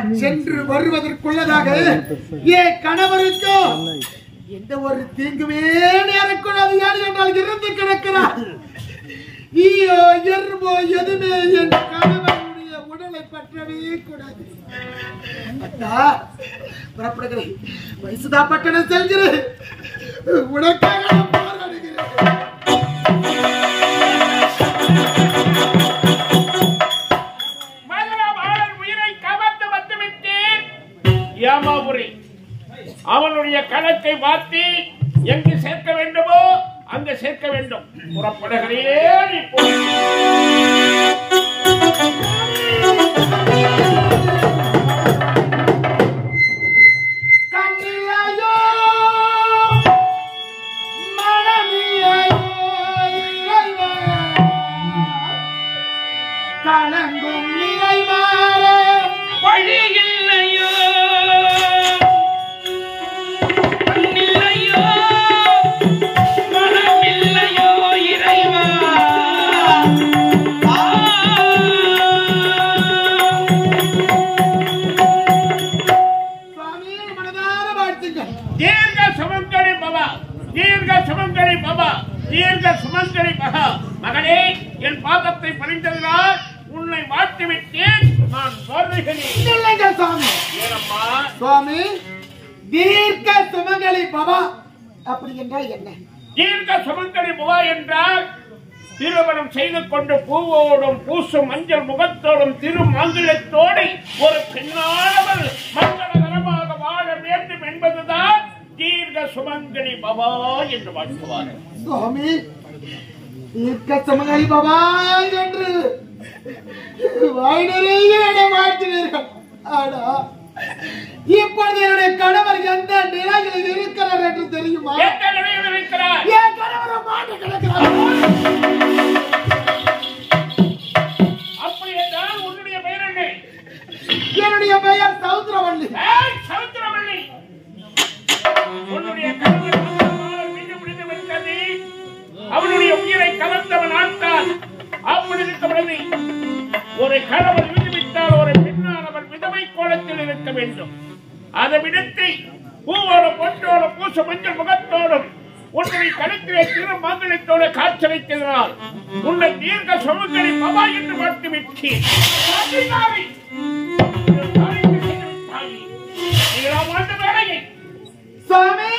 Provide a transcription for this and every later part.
சென்று வருவதற்குள்ளதாக என் கணவருக்கோ எந்த ஒரு தீங்குமே நேரக்கூடாது யார் என்றால் இருந்து கிடக்கிறார் ஈயோ எறும்போ எதுவுமே என் கணவனுடைய உடலை பற்றவே கூடாது அத்தா புறப்படுகிறேன் வயசுதா பட்டணம் செல்கிறேன் உனக்காக நான் போராடுகிறேன் மதுரபாலன் உயிரை கவர்ந்து வந்துவிட்டேன் ஏமாபுரி அவனுடைய கணக்கை மாற்றி எங்கு சேர்க்க வேண்டுமோ அங்கு சேர்க்க வேண்டும் புறப்படுகிறேன் இப்போ கண்ணிலையோ மனநிலையோ இறைவா கலங்கும் நிறைவார வழி இல்லையோ கண்ணில்லையோ மனமில்லையோ இறைவா சுவாமி மனதார வாழ்த்துங்கள் தீர்க்க சுமங்கலி பவா தீர்க்க சுமங்கலி பவா தீர்க்க சுமங்கலி பகா மகனே என் பாதத்தை பணிந்ததினால் உன்னை மாற்றி விட்டேன் நான் வருகிறேன் இல்லைங்க சுவாமி ஏனம்மா சுவாமி தீர்க்க சுமங்கலி பவா அப்படி என்றால் என்ன தீர்க்க சுமங்கலி பவா என்றால் திருமணம் செய்து கொண்டு பூவோடும் பூசும் மஞ்சள் முகத்தோடும் திருமங்கலத்தோடு ஒரு பெண்ணானவள் மங்களகரமாக வாழ வேண்டும் என்பதுதான் தீர்க்க சுமங்கலி பவா என்று வாழ்த்துவார் சுவாமி தீர்க்க சுமங்கலி பவா என்று வாய் நிறைய என்னை வாழ்த்தினீர்கள் ஆனா இப்பொழுது என்னுடைய கணவர் எந்த நிலையில் இருக்கிறார் என்று தெரியுமா எந்த நிலையில் இருக்கிறார் என் கணவரை மாட்டு கிடக்கிறார் அப்படி என்றால் உன்னுடைய பெயர் என்ன என்னுடைய பெயர் சௌத்ரவள்ளி ஏய், சமுத்திரவள்ளி உன்னுடைய கணவர் மரணத்தால் விட்டு விடுத்து விட்டது அவனுடைய உயிரை கலந்தவன் ஆட்டான் அப்படி இருக்கவில்லை ஒரு கணவர் விட்டுவிட்டால் ஒரு பெண்ணானவன் விதவை கோலத்தில் இருக்க வேண்டும் அதை விடுத்து பூவோடும் பொட்டோடும் பூச மஞ்சள் முகத்தோடும் உன்னுடைய கழுத்திலே திரு மங்களத்தோடு காட்சளிக்கிறார் உன்னை தீர்க்க சுமங்கலி பவா என்று பார்த்து விட்டேன் அதிகாரி சுவாமி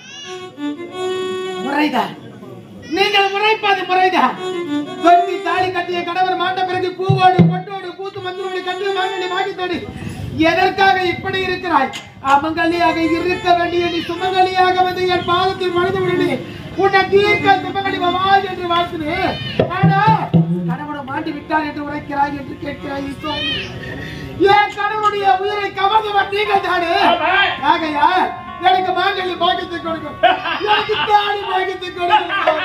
முறைதான் நீங்கள் முறைப்பது முறைதான் தொட்டி தாலி கட்டிய கணவர் மாண்ட பிறகு பூவோடு பொட்டோடு பூத்து மஞ்சளோடு கட்டிய மாங்கனி மாகித்தோடு எதற்காக இப்படி இருக்கிறாய் அமங்கலியாக இருக்க வேண்டிய நீ சுமங்கலியாக வந்து என் பாதத்தில் மனித விடுனே உன்னை தீர்க்க சுமங்கலி பவா என்று வாழ்த்தினேன் ஆனா கணவனை மாண்டி விட்டார் என்று உரைக்கிறாய் என்று கேட்கிறாய் சுவாமி என் கணவனுடைய உயிரை கவர்ந்தவர் நீங்கள் தானே ஆமா. ஆகையா எனக்கு மாங்கல்ய பாக்கியத்தை கொடுக்கும் எனக்கு தாடி பாக்கியத்தை கொடுக்கும்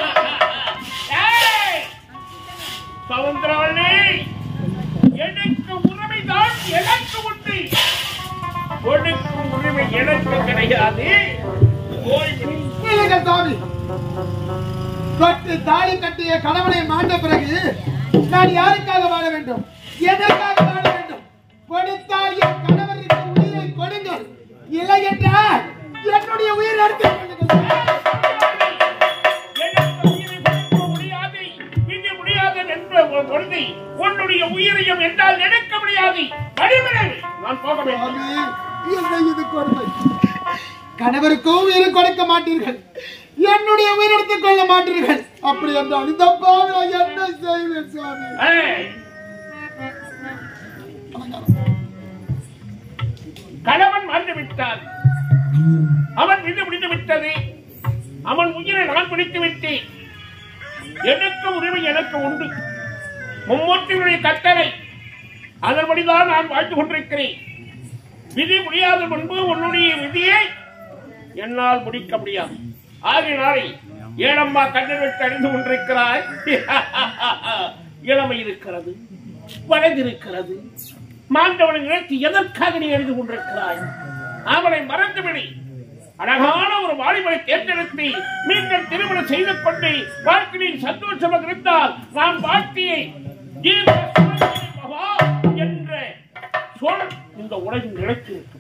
சவுந்தரவள்ளி எனக்கு உரிமைதான் எனக்கு உண்டு கொடுக்கும் உரிமை எனக்கு கிடையாது ஓய்வு. இல்லைங்க சாமி தொட்டு தாலி கட்டிய கணவனை மாண்ட பிறகு நான் யாருக்காக வாழ வேண்டும் எதற்காக வாழ வேண்டும் கொடுத்தால் என் கணவருக்கு உயிரை கொடுங்கள் இல்லை என்றால் என்னுடைய உயிர் எடுத்துக் கொள்ளுங்கள் எனக்கு உயிரை கொடுக்க முடியாது இது முடியாது என்ற ஒரு பொழுது உன்னுடைய உயிரையும் என்றால் எடுக்க முடியாது வழிவிடு நான் போக வேண்டும் சுவாமி, என்ன இது கொடுமை கணவருக்கும் உயிர் கொடுக்க மாட்டீர்கள் என்னுடைய உயிர் எடுத்துக் கொள்ள மாட்டீர்கள் அப்படி என்றால் இந்த பாவில என்ன செய்வேன் சுவாமி ஏய். கணவன் மாண்டு விட்டான் அவன் விடு முடிந்து விட்டது அவன் உயிரை நான் பிடித்து விட்டேன் எனக்கு உரிமை எனக்கு உண்டு மும்மூர்த்திகளுடைய கட்டளை அதன்படிதான் நான் வாழ்ந்து கொண்டிருக்கிறேன் விதி முடியாத முன்பு உன்னுடைய விதியை என்னால் முடிக்க முடியாது ஆகினாலே ஏழம்மா கண்ணீர் விட்டு அணிந்து கொண்டிருக்கிறாய் இளமை இருக்கிறது வயதிருக்கிறது மாண்டவனை நினைத்து எதற்காக நீ எழுந்து கொண்டிருக்கிறாய் அவனை மறந்துவிடு அழகான ஒரு வாலிபனை தேர்ந்தெடுத்து மீண்டும் திருமணம் செய்து கொண்டு வாழ்க்கையில் சந்தோஷமாக இருந்தால் நாம் வாழ்க்கையை தீர்க்க சுமங்கலி பவா என்ற சொல் இந்த உலகில் நிலைத்து நிற்கும்.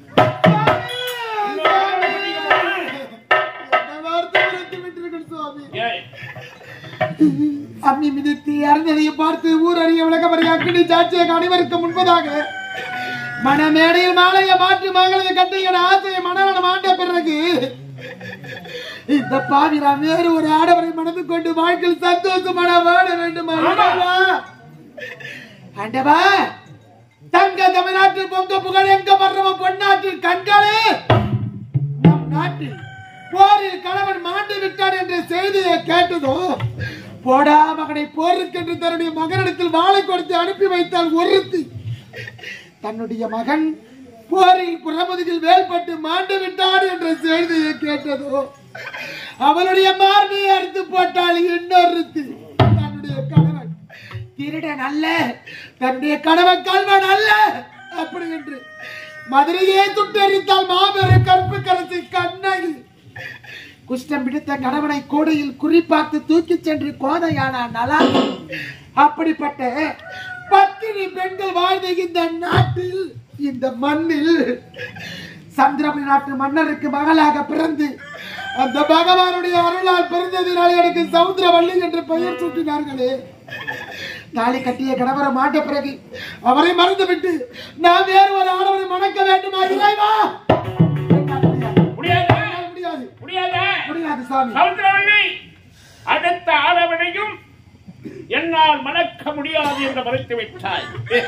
என்ன வார்த்தை விரட்டி விட்டிருக்கணும் சுவாமி ஏய், அம்மி மிதித்து இறந்ததையும் பார்த்து ஊர் அறிய விளக்கமறிய அக்கினி சாட்சியாக அனைவருக்கு முன்பதாக மணமேடையில் மாலையை மாற்றி மகளது கட்டிய ஆசையை மனநலம் ஆண்ட பிறகு இந்த பாவிரா வேறு ஒரு ஆடவரை மணந்து கொண்டு வாழ்க்கையில் சந்தோஷமான வாழ வேண்டும் ஆண்டவா. ஆண்டவா தங்க தமிழ்நாட்டில் பொங்க புகழ் எங்க வர்றவன் பொன்னாட்டில் கண்களே நம் நாட்டில் போரில் கணவன் மாண்டு விட்டான் என்ற செய்தியை கேட்டதோ போடா மகனை போருக்கென்று தன்னுடைய மகனிடத்தில் வாளை கொடுத்து அனுப்பி வைத்தால் ஒருத்தி தன்னுடைய மகன் போரில் புறமுதுகில் வேல்பட்டு மாண்டு விட்டான் என்ற செய்தியை கேட்டதோ அவளுடைய மார்பையை அறுத்து போட்டால் இன்னொருத்தி தன்னுடைய கணவன் திருடன் அல்ல தன்னுடைய கணவன் கல்வன் அல்ல அப்படி என்று மதுரையே சுட்டெரித்தால் மாபெரும் கற்பு கரசி கண்ணகி குஷ்டம் பிடித்த கணவனை கோடையில் குறிப்பார்த்து தூக்கிச் சென்று கோதையான நலா அப்படிப்பட்ட பத்தினி பெண்கள் வாழ்ந்த இந்த நாட்டில் இந்த மண்ணில் சந்திரபுரி நாட்டு மன்னருக்கு மகளாக பிறந்து அந்த பகவானுடைய அருளால் பிறந்ததினால் எனக்கு சமுத்திரவள்ளி என்று பெயர் சூட்டினார்களே தாலி கட்டிய கணவரை மாட்ட பிறகு அவரை மறந்துவிட்டு நான் வேறு ஒரு ஆடவரை மணக்க வேண்டுமா இறைவா முடியாதா? முடியாது முடியாதா? முடியாது சாமி சமுத்திரவள்ளி, அடுத்த ஆடவனையும் என்னால் மணக்க முடியாது என்று மறைத்து விட்டாய்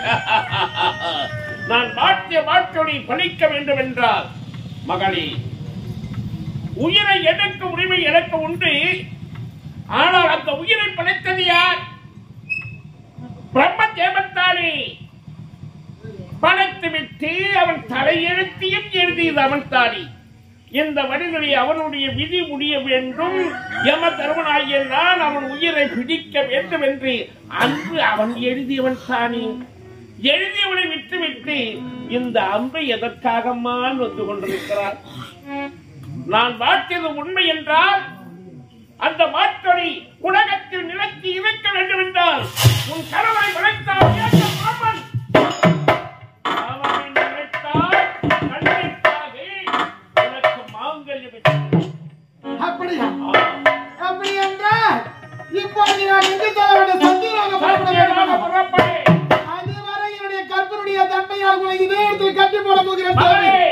நான் மாற்றிய மாற்றொலி பலிக்க வேண்டும் என்றால் மகளே உயிரை எடுக்கும் உரிமை எனக்கு உண்டு ஆனால் அந்த உயிரை படைத்தது யார் பிரம்ம தேவத்தானே படைத்து விட்டு அவன் தலையெழுத்தியும் எழுதியது அவன் தானே இந்த வழிகளை அவனுடைய விதி முடிய வேண்டும் யம தருவனாகிய நான் அவன் உயிரை பிடிக்க வேண்டும் என்று அன்று அவன் எழுதியவன் தானே எழுதியவனை விட்டுவிட்டு இந்த அம்பை எதற்காகம்மா வந்து கொண்டிருக்கிறார் நான் வாக்கியது உண்மை என்றால் அந்த மாற்றொலி உலகத்தில் நிலைத்து இருக்க வேண்டும் என்றால் உன் கணவனை வளர்த்தால் ஏற்ற மாமன் அவனை நினைத்தால் கண்டிப்பாக உனக்கு மாங்கல்யம் வெற்றி. அப்படியா அப்படி என்றால் இப்போது நான் எங்கு செல்ல வேண்டும் சத்தியமாக புறப்பட சத்தியமாக வேண்டும் புறப்படு. அதுவரை என்னுடைய கற்பனுடைய தன்மையால் உங்களை இதே இடத்தில் கட்டி போட போகிறேன் சாமி. மகளே,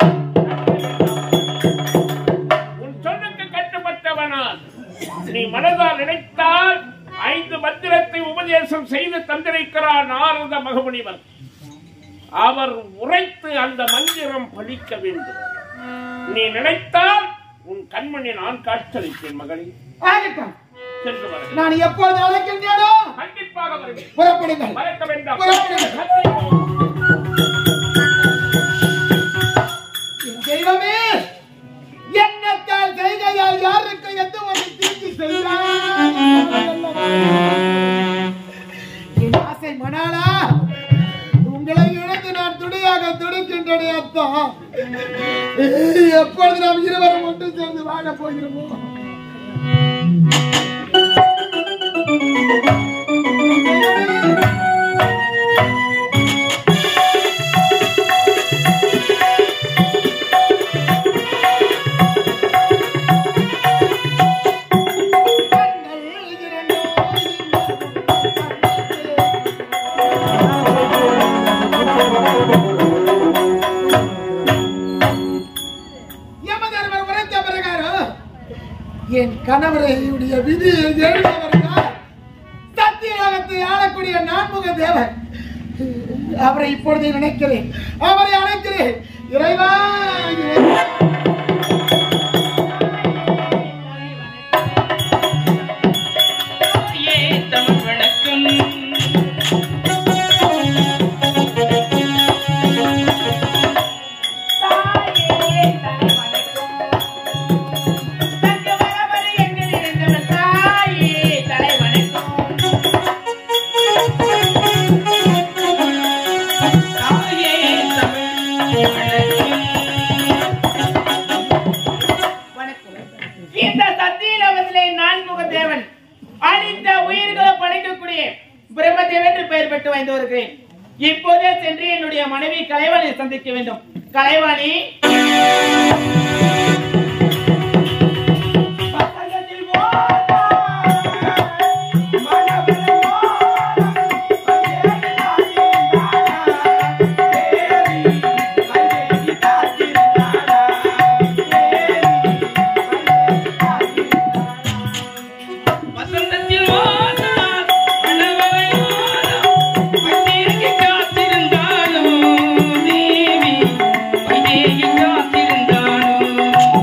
உன் சொல்லுக்கு கட்டுப்பட்டவனான் நீ மனதால் நினைத்தால் ஐந்து மந்திரத்தை உபதேசம் செய்து தந்திருக்கிறார் நாரத மகமுனிவர் அவர் உரைத்து அந்த மந்திரம் பலிக்க வேண்டும் நீ நினைத்தால் உன் கண்மணி நான் காட்சளிப்பேன் மகளே ஆகட்டும் சென்று வர நான் எப்பொழுது அழைக்கின்றேனோ கண்டிப்பாக வருவேன் புறப்படுங்கள் மறக்க வேண்டாம் புறப்படுங்கள். என் தெய்வமே எண்ணத்தால் செய்கையால் யாருக்கு எந்த ஒரு தீங்கு செய்தால் என் ஆசை மணாலா உங்களை இழந்து நான் துணையாக துடிக்கின்றனே அத்தா எப்பொழுது நாம் இருவரும் ஒன்று சேர்ந்து வாழ போகிறோமோ யமதர்மர் உரைத்த பிரகாரம் என் கணவரையுடைய விதியை எழுதியவர்கள் சத்தியலோகத்தை ஆளக்கூடிய நான்முக தேவன் அவரை இப்பொழுது நினைக்கிறேன் அவரை அழைக்கிறேன் இறைவா இறைவா. தாயே தமிழ் வணக்கம் தாயே தலை வணக்கம் தங்க வரவர எங்கள் இருந்தவன் தாயே தலை வணக்கம் தாயே தமிழ் வணக்கம் இந்த சத்தியலோகத்திலே நான்முக தேவன் அனைத்த உயிர்களை படைக்கக்கூடிய பிரம்மதேவன் என்று பெயர் பெற்று வைத்து வருகிறேன் இப்போதே சென்று என்னுடைய மனைவி கலைவாணியை சந்திக்க வேண்டும் கலைவாணி பசங்கத்தில் ஓட, மனதில் ஓட, வசந்தத்தில் ஓனார் மணவரை ஓரம் பன்னீருக்கு காத்திருந்தாலும் தேவி வைதேகி காத்திருந்தாலும்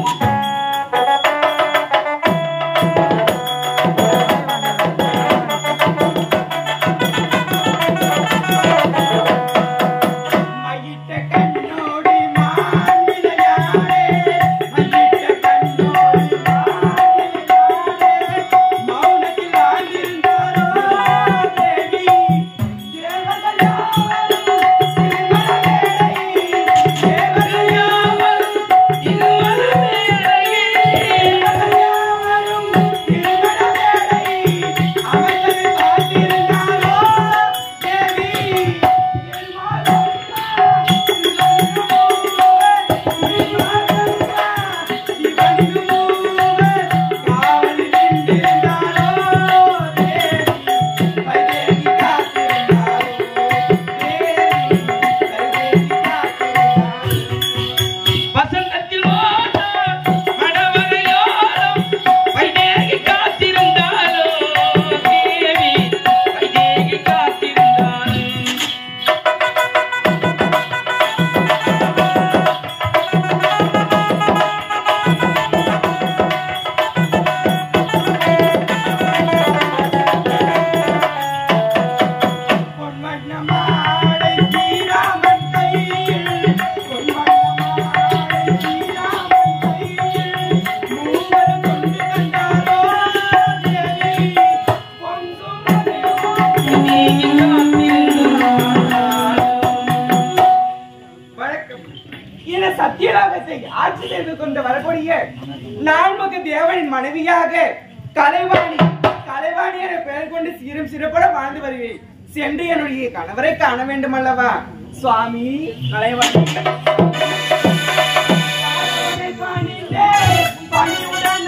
மயிட்ட கண்ணோடி மாநிலையாரே மயிட்ட கண்ணோடி மாநிலையாரே மௌனத்தில் ஆழ்ந்திருந்தாரோ தேவி தேவர்கள் யாவரும் திருமணவேளை தேவர்கள் யாவரும் திருமணவேளை தேவர்கள் யாவரும் திருமணவேளை அவர்கள் பார்த்திருந்தாரோ தேவி வசந்தத்தில் ஓனார் மணவரை ஓரம் வைதேகி காத்திருந்தாலும் தேவி வைதேகி காத்திருந்தாலும் பொன்வண்ணமாலை ஸ்ரீராமன் கையில் பொன்வண்ணமாலை ஸ்ரீராமன் கையில் மூவரும் கொண்டு கண்டாரோ தேவி பொன்சுமதியோ வணக்கம் என சத்தியலாகத்தை ஆட்சி செய்து கொண்டு வரக்கூடிய நான்முக தேவனின் மனைவியாக கலைவாணி கலைவாணி என பெயர் கொண்டு சீரும் சிறப்பட வாழ்ந்து வருகிறேன் சென்று என்னுடைய கணவரை காண வேண்டும் அல்லவா சுவாமி கலைவாணி பணிந்தே, பணிவுடன்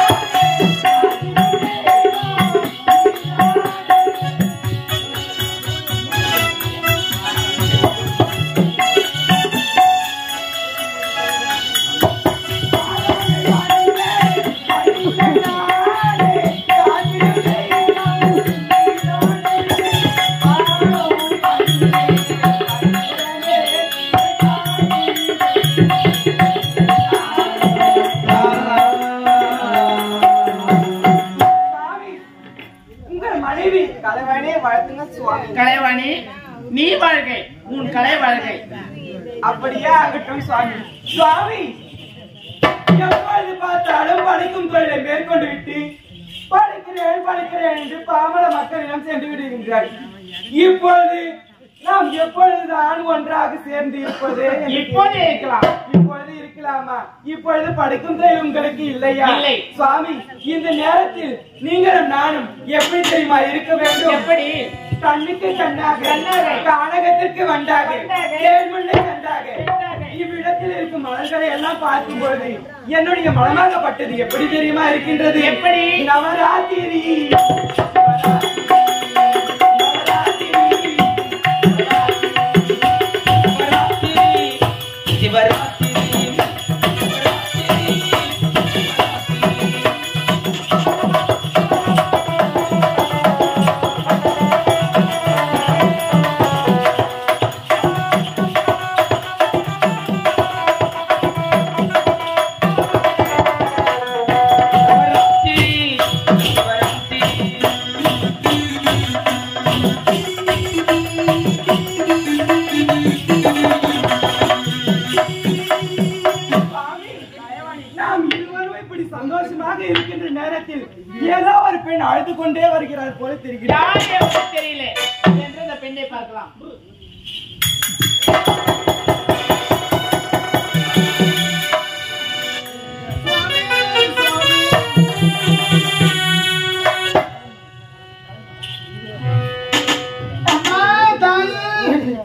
உங்கள் மனைவி கலைவாணியை வாழ்த்துங்க சுவாமி கலைவாணி நீ வாழ்கை உன் கலை வாழ்கை அப்படியே ஆகட்டும் சுவாமி சுவாமி எப்பொழுது பார்த்தாலும் படிக்கும் தொழிலை மேற்கொண்டு விட்டு படிக்கிறேன் படிக்கிறேன் என்று பாமர மக்களிடம் சென்று விடுகின்றார் இப்பொழுது நாம் எப்பொழுதுதான் ஒன்றாக சேர்ந்து இருப்பது என்று இப்போதே இருக்கலாம் இப்பொழுது இருக்கலாமா இப்பொழுது படிக்கும் தொழில் உங்களுக்கு இல்லையா இல்லை. சுவாமி இந்த நேரத்தில் நீங்களும் நானும் எப்படி தெரியுமா இருக்க வேண்டும் எப்படி கண்ணுக்கு கண்ணாக கண்ணாக. கானகத்திற்கு வண்டாக வண்டாக. தேன்முல்லை கண்டாக கண்டாக. இவ்விடத்தில் இருக்கும் மலர்களை எல்லாம் பார்க்கும் பொழுது என்னுடைய மனமாகப்பட்டது எப்படி தெரியுமா இருக்கின்றது எப்படி? நவராத்திரி நாம் இருவரும் இப்படி சந்தோஷமாக இருக்கின்ற நேரத்தில் ஏதோ ஒரு பெண் அழுது கொண்டே வருகிறார் போல தெரிகிறது யார் எப்படி தெரியல என்று அந்த பெண்ணை பார்க்கலாம் அம்மா தாயே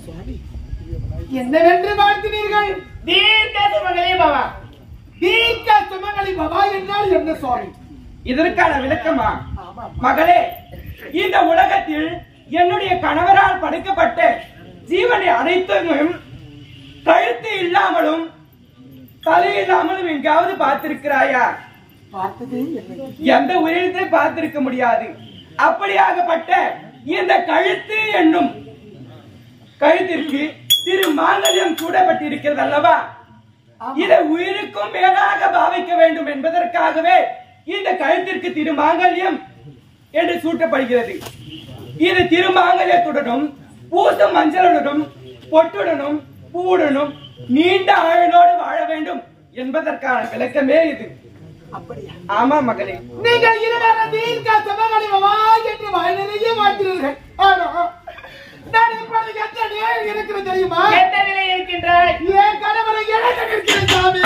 என்னவென்று வாழ்த்தினீர்கள் தீர்க்க சுமங்களே பவா தீர்க்க சுமங்கலி பவா என்றால் என்ன சுவாமி இதற்கான விளக்கமா மகளே இந்த உலகத்தில் என்னுடைய கணவரால் படைக்கப்பட்ட ஜீவனை அனைத்தையும் கழுத்து இல்லாமலும் தலை இல்லாமலும் எங்காவது பார்த்திருக்கிறாயா பார்த்தது இல்லை. எந்த உயிரினத்தை பார்த்திருக்க முடியாது அப்படியாகப்பட்ட இந்த கழுத்து என்னும் கழுத்திற்கு திரு மாங்கல்யம் சூடப்பட்டிருக்கிறது அல்லவா இதை உயிருக்கும் மேலாக பாவிக்க வேண்டும் என்பதற்காகவே இந்த கழுத்திற்கு திருமாங்கல்யம் என்று சூட்டப்படுகிறது இது திருமாங்கல்யத்துடனும் பூசும் மஞ்சளுடனும் பொட்டுடனும் பூவுடனும் நீண்ட ஆயுளோடு வாழ வேண்டும் என்பதற்கான விளக்கமே இது அப்படியா ஆமா மகளே நீங்கள் இருவரும் தீர்க்க சுமங்கலி பவா என்று வாய் நிறைய வாழ்த்தினீர்கள் ஆனா நான் இப்பொழுது எந்த நிலையில் இருக்கிறேன் தெரியுமா எந்த நிலை இருக்கின்றாய் என் கணவரை இழந்து நிற்கிறேன் சாமி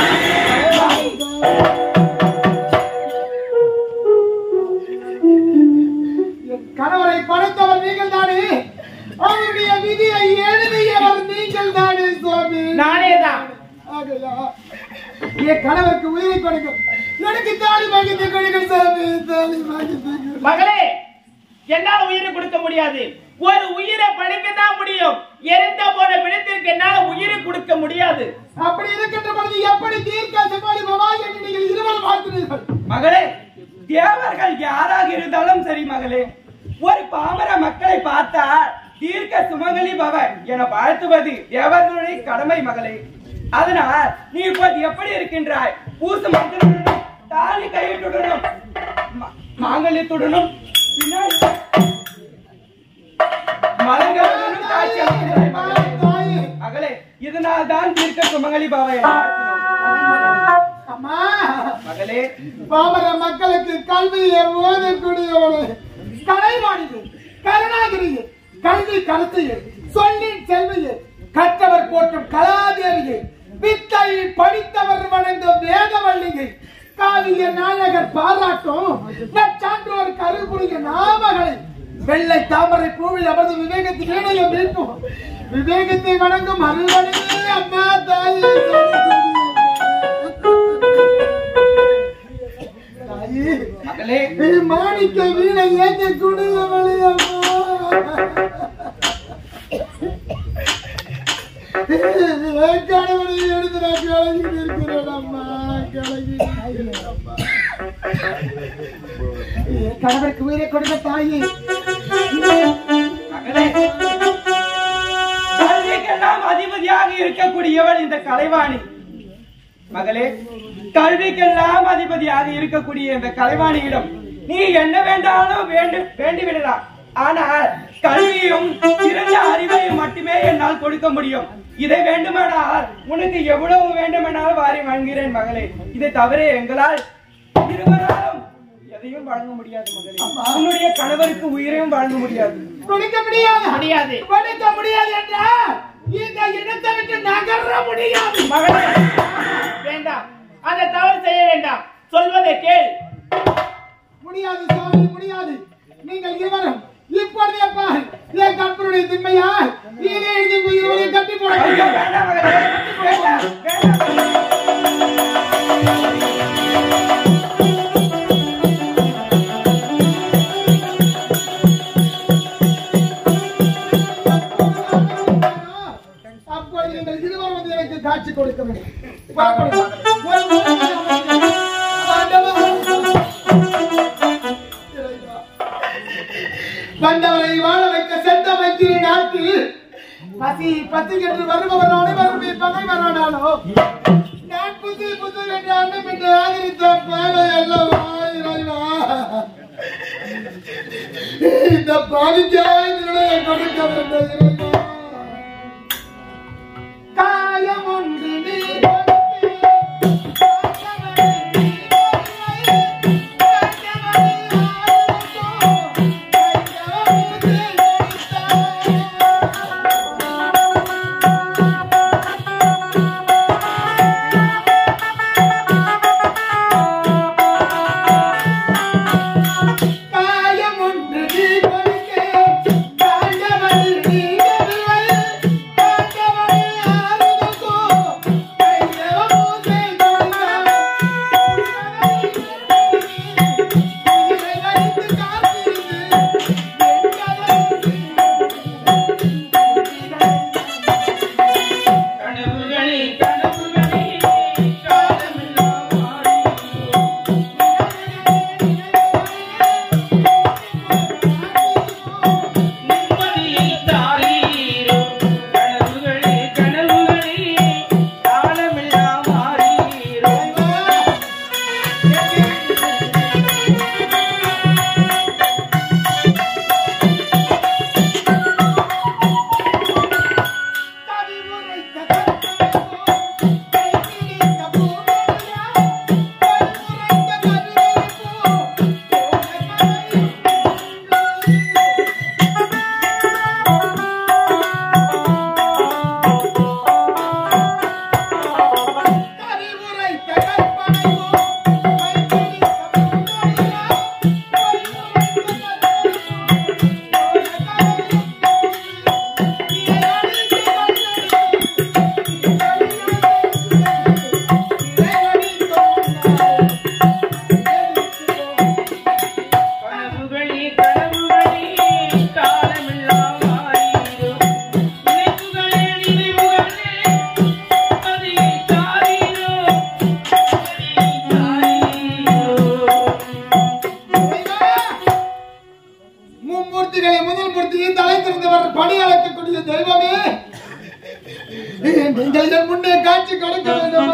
என் கணவரை படைத்தவர் நீங்கள் தானே அவருடைய விதியை எழுதியவர் நீங்கள் தானே சுவாமி நானேதான் ஆகையா, என் கணவருக்கு உயிரை கொடுங்க எனக்கு தாலி பாக்கியத்தை கொடுங்க சாமி தாலி பாக்கியத்தை கொடுங்க. மகளே என்னால உயிரை கொடுக்க முடியாது ஒரு உயிரை படைக்க தான் முடியும் இறந்த போன பிணத்திற்கு என்னால உயிரை கொடுக்க முடியாது அப்படி இருக்கின்ற பொழுது எப்படி தீர்க்க செப்பாடி பவா என்று நீங்கள் இருவர் வாழ்த்தினீர்கள் மகளே தேவர்கள் யாராக இருந்தாலும் சரி மகளே ஒரு பாமர மக்களை பார்த்தா தீர்க்க சுமங்கலி பவ என வாழ்த்துவது தேவர்களுடைய கடமை மகளே அதனால் நீ இப்போது எப்படி இருக்கின்றாய் பூசு மஞ்சளுடனும் தாலி கையிட்டுடனும் ம- மாங்கல்யத்துடனும் பின்னாடி மலர்களுடனும் காட்சி அளிக்கின்றாய் மகளே. தாயே, மகளே இதனால் தான் தீர்க்க சுமங்கலி பவ என வாழ்த்தினோம். அம்மா மகளே பாமர மக்களுக்கு கல்வியை ஓதக்கூடியவளே கலைவாணிகள் கருணாகிரியே கல்வி கருத்தையே சொல்லின் செல்வியே கற்றவர் போற்றும் கலாதேவியே வித்தை படித்தவர் வணங்கும் வேதவள்ளிகை காவிய நாயகர் பாராட்டும் நற்சான்றோர் கருபுரிய நாமகளை வெள்ளை தாமரை பூவில் அமர்ந்து விவேகத்தின் வீணையை மீட்டும் விவேகத்தை வணங்கும் அருள்வழியே அம்மா தாயே தாயே மகளே மாணிக்க வீணை ஏற்ற குடியவளே அம்மா என் கணவனை எடுத்து நான் கலங்கிட்டு இருக்கிறேன் அம்மா கலங்கிட்டு அம்மா என் கணவருக்கு உயிரை கொடுக்க தாயே மகளே, கல்விக்கெல்லாம் அதிபதியாக இருக்கக்கூடியவள் இந்த கலைவாணி மகளே கல்விக்கெல்லாம் அதிபதியாக இருக்கக்கூடிய இந்த கலைவாணியிடம் நீ என்ன வேண்டாலும் வேண்டு வேண்டி விடலாம் ஆனால் கல்வியும் சிறந்த அறிவையும் மட்டுமே என்னால் கொடுக்க முடியும் இதை வேண்டுமானால் உனக்கு எவ்வளவு வேண்டுமானால் வாரி வழங்குகிறேன் மகளே இதை தவிர எங்களால் இருவராலும் எதையும் வழங்க முடியாது மகளே உன்னுடைய கணவருக்கு உயிரையும் வழங்க முடியாது கொடுக்க முடியாது முடியாது. கொடுக்க முடியாது என்றால் இந்த இடத்தை விட்டு நகர முடியாது மகளே வேண்டாம் அதை தவறு செய்ய வேண்டாம் சொல்வதை கேள் முடியாது சுவாமி முடியாது நீங்கள் இருவரும் இப்பொழுதே பார் என் கற்பனுடைய திண்மையால் இதே எழுதி இருவரை கட்டி போட ஐயோ, வேண்டாம் மகளே வேண்டாம் வேண்டாம் அப்பொழுது நீங்கள் இருவரும் வந்து எனக்கு காட்சி கொடுக்க வேண்டும் புறப்படுங்கள். ஒரு மூலையில் அமர்ந்து ஆண்டவா. இறைவா. வந்தவரை வாழ வைக்க சென்ற வைத்திய நாட்டில் பசி பசி என்று வருபவர் அனைவருமே பகைவரானாலோ நான் புது புது என்று அன்னம் என்று ஆதரித்த பாவை அல்லவா இறைவா இந்த பாவிக்காய் நிலையை கொடுக்க வேண்டும் இறைவா காயம் ஒன்று நீ கொடுத்தே, காயமனை நீ கொடுத்தே, காயமனை ஆளும் கையாவது எடுத்தாய். காயம் ஒன்று நீ கொடுத்தே, காயமனை நீ நீங்கள் என் முன்னே காட்சி கொடுக்க வேண்டும்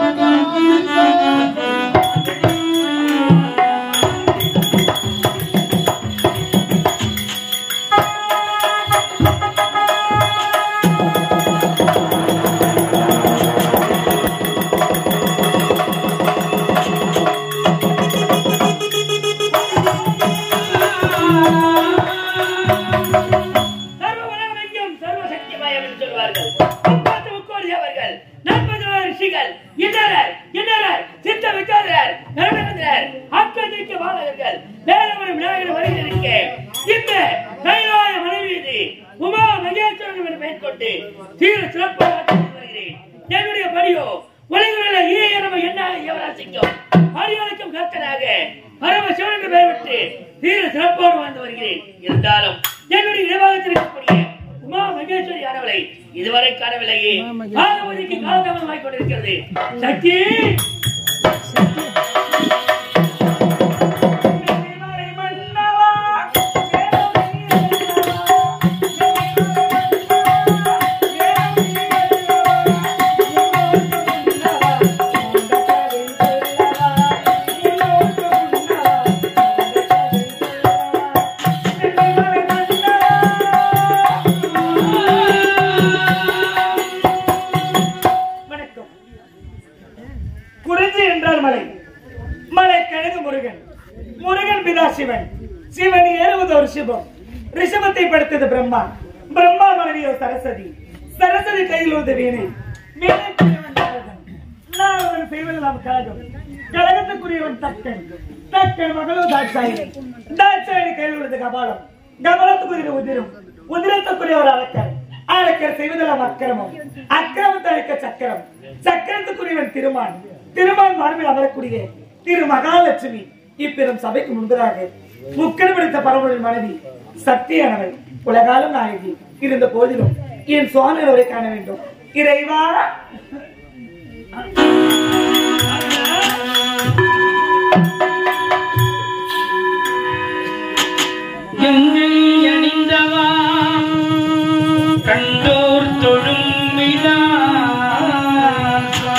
சர்வ வல்லமைக்கும் சர்வ சக்திமயம் என்று சொல்வார்கள் முப்பத்து முக்கோடி அவர்கள் நாற்பது ரிஷிகள் இன்னரர் இன்னரர் சித்த விக்காரர் நரநேந்திரர் அக்கதிக்கு பாலகர்கள் வேலவரும் விநாயகர் வருகிறீங்க இந்த கைலாய மனைவி உமா மகேஸ்வரன் என்று பெயர் கொண்டு சீர சிறப்பாக நடத்தி வருகிறேன் என்னுடைய பணியோ உலகிலுள்ள ஈரம என்ன யுவராசிக்கும் பரியாளுக்கும் கத்தனாக பரம சிவன் என்று பெயர் விட்டு சீர சிறப்போடு வாழ்ந்து வருகிறேன் இருந்தாலும் என்னுடைய நிர்வாகத்தில் இருக்கக்கூடிய உமா மகேஸ்வரி ஆனவளை இதுவரை காணவில்லையே காலவதிக்கு காலதாமதமாய் கொண்டிருக்கிறது சக்தி வணக்கம் குறிஞ்சி என்றால் மலை மலை கழுகு முருகன் முருகன் பிதா சிவன் சிவன் ஏறுவது ஒரு சிவம் ரிஷபத்தை படுத்தது பிரம்மா பிரம்மா மனைவியோ சரஸ்வதி சரஸ்வதி கையில் ஒரு வீணை வீணை புரியவன் நாரதன். நாரதன் செய்வது நாம் கழகம் கழகத்துக்குரியவன் தக்கன் தக்கன் மகளோ தாட்சாயணி தாட்சாயணி கையில் உள்ளது கபாலம் கபாலத்துக்குரிய உதிரம் உதிரத்துக்குரிய ஒரு அலக்கர் அலக்கர் செய்வதெல்லாம் அக்கிரமம் அக்கிரமத்தை அழைக்க சக்கரம் சக்கரத்துக்குரியவன் திருமான் திருமான் மார்பில் அமரக்கூடிய திரு மகாலட்சுமி இப்பெரும் சபைக்கு முன்பதாக முக்கடம் எடுத்த பரம்பரின் மனைவி சத்தியானவள் உலகாலும் நாயகி இருந்த போதிலும் என் சுவாமி அவரை காண வேண்டும் இறைவா எங்கை அணிந்தவா கண்டோர் தொழும் விலாசா.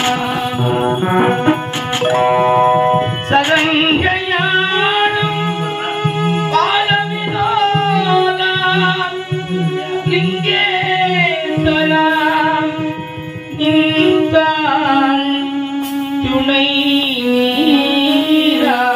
சதங்கையாடும் பாலவினோதா. லிங்கேஸ்வரா, இன்பான் துணை நீரா.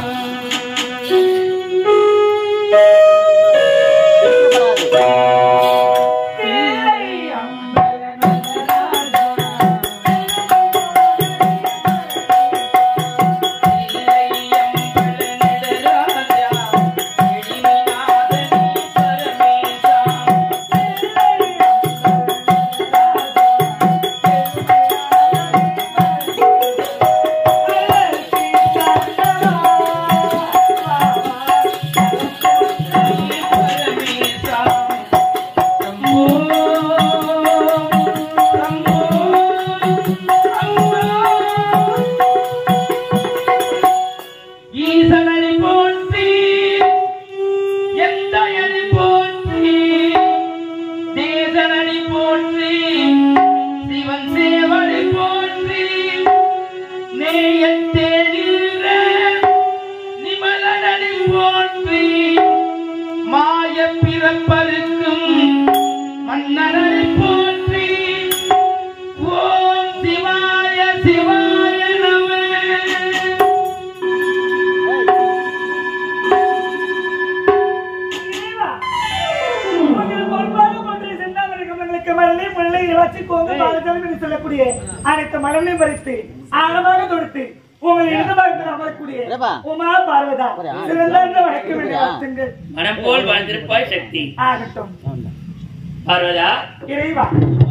ஈசனடி போற்றி எந்த அடி போற்றி தேசனடி போற்றி சிவன் சேவடி போற்றி நேயத்தே நின்ற நிமலனடி போற்றி மாய பிறப்பருக்கும் மன்னனடி போற்றி ஓம் சிவாய சிவாய நம இறைவா, உங்கள் பொறுப்பாக ஒன்றை செந்தாமரைக்கு உங்களுக்கு மழலை முல்லை இலச்சி கோங்கு பாலஜலம் என்று சொல்லக்கூடிய அனைத்து மலர்களையும் பறித்து ஆழமாக தொடுத்து உங்கள் இடதுபாகத்தில் அமரக்கூடிய உமா பார்வதா சிறந்த வணக்கம் என்று வாழ்த்துங்கள் மனம் போல் வாழ்ந்திருப்பாய் சக்தி ஆகட்டும் பார்வதா இறைவா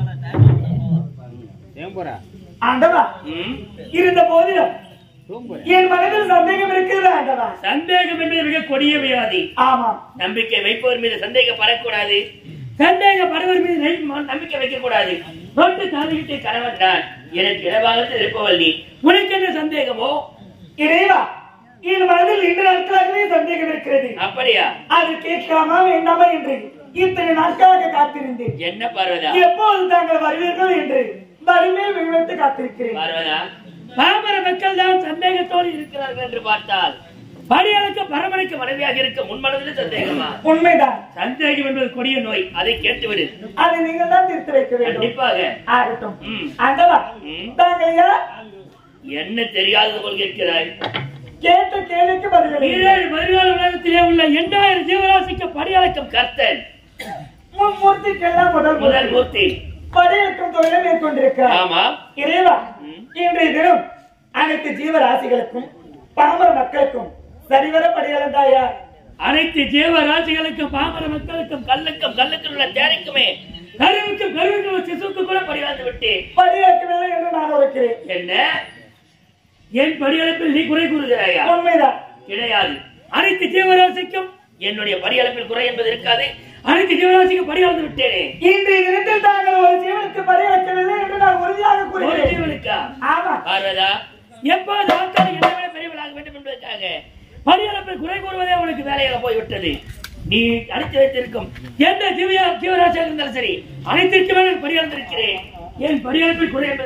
ஆண்டவா ம், இருந்த போதிலும் என் மனதில் சந்தேகம் இருக்கிறது ஆண்டவா சந்தேகம் என்பது மிக கொடிய வியாதி ஆமாம் நம்பிக்கை வைப்பவர் மீது சந்தேகப்படக்கூடாது சந்தேகப்படுவர் மீது நை- நம்பிக்கை வைக்க கூடாது தொட்டு தாழ்கிட்டு கணவன் தான் எனக்கு இடபாகத்தில் இருப்பவள் நீ உனக்கு என்ன சந்தேகமோ இறைவா என் மனதில் இன்று நாட்களாகவே சந்தேகம் இருக்கிறது அப்படியா அது கேட்கலாமா வேண்டாமா என்று இத்தனை நாட்களாக காத்திருந்தேன் என்ன பார்வதா எப்போது தாங்கள் வருவீர்கள் என்று வறுமை விழுத்து காத்திருக்கிறேன் பார்வதா பாமர மக்கள் தான் சந்தேகத்தோடு இருக்கிறார்கள் என்று பார்த்தால் படியாளுக்கு பரமனுக்கு மனைவியாக இருக்க முன்மனதில் சந்தேகமா உண்மைதான் சந்தேகம் என்பது கொடிய நோய் அதை கேட்டுவிடு அதை நீங்கள் தான் தீர்த்து வைக்க வேண்டும் கண்டிப்பாக ஆகட்டும் ம். அந்தவா ம். தாங்கள் யார் என்ன தெரியாதது போல் கேட்கிறாய் கேட்ட கேள்விக்கு பதில் ஈரேழு பதினாலு உலகத்திலே உள்ள எண்ணாயிரம் ஜீவராசிக்கு படியளக்கம் கர்த்தன் மும்மூர்த்திக்கெல்லாம் முதல் முதல் முதல் மூர்த்தி படையெடுக்கும் தொழிலை மேற்கொண்டிருக்கிறார் ஆமா இறைவா ம். இன்றைய தினம் அனைத்து ஜீவராசிகளுக்கும் பாமர மக்களுக்கும் சரிவர படியளந்தாயா அனைத்து ஜீவராசிகளுக்கும் பாமர மக்களுக்கும் கல்லுக்கும் கல்லுக்கும் உள்ள தேரைக்குமே கருவுக்கும் கருவுக்கும் உள்ள சிசுவுக்கு கூட படியாந்து விட்டேன் படியளக்கவில்லை என்று நான் உரைக்கிறேன் என்ன என் படியளப்பில் நீ குறை கூறுகிறாயா உண்மைதான் கிடையாது அனைத்து ஜீவராசிக்கும் என்னுடைய படியளப்பில் குறை என்பது இருக்காது அனைத்து ஜீவராசிக்கும் படியளந்து விட்டேனே இன்றைய தினத்தில் தாங்கள் ஒரு ஜீவனுக்கு படியளக்கவில்லை என்று நான் உறுதியாக ஒரு கூறுகிறேன் ஜீவனுக்கா ஆமா பார்வதா எப்போது ஆட்கள் என்னை விட பெரியவளாக வேண்டும் என்பதற்காக பரியாளப்பில் குறை கூறுவதே உனக்கு வேலையாக போய்விட்டது நீ அழைத்து வைத்திருக்கும் எந்த ஜீவியா ஜீவராசியாக இருந்தாலும் சரி அனைத்திற்குமே நான் பரியாளந்திருக்கிறேன் என் பரியாளப்பில் குறை என்பது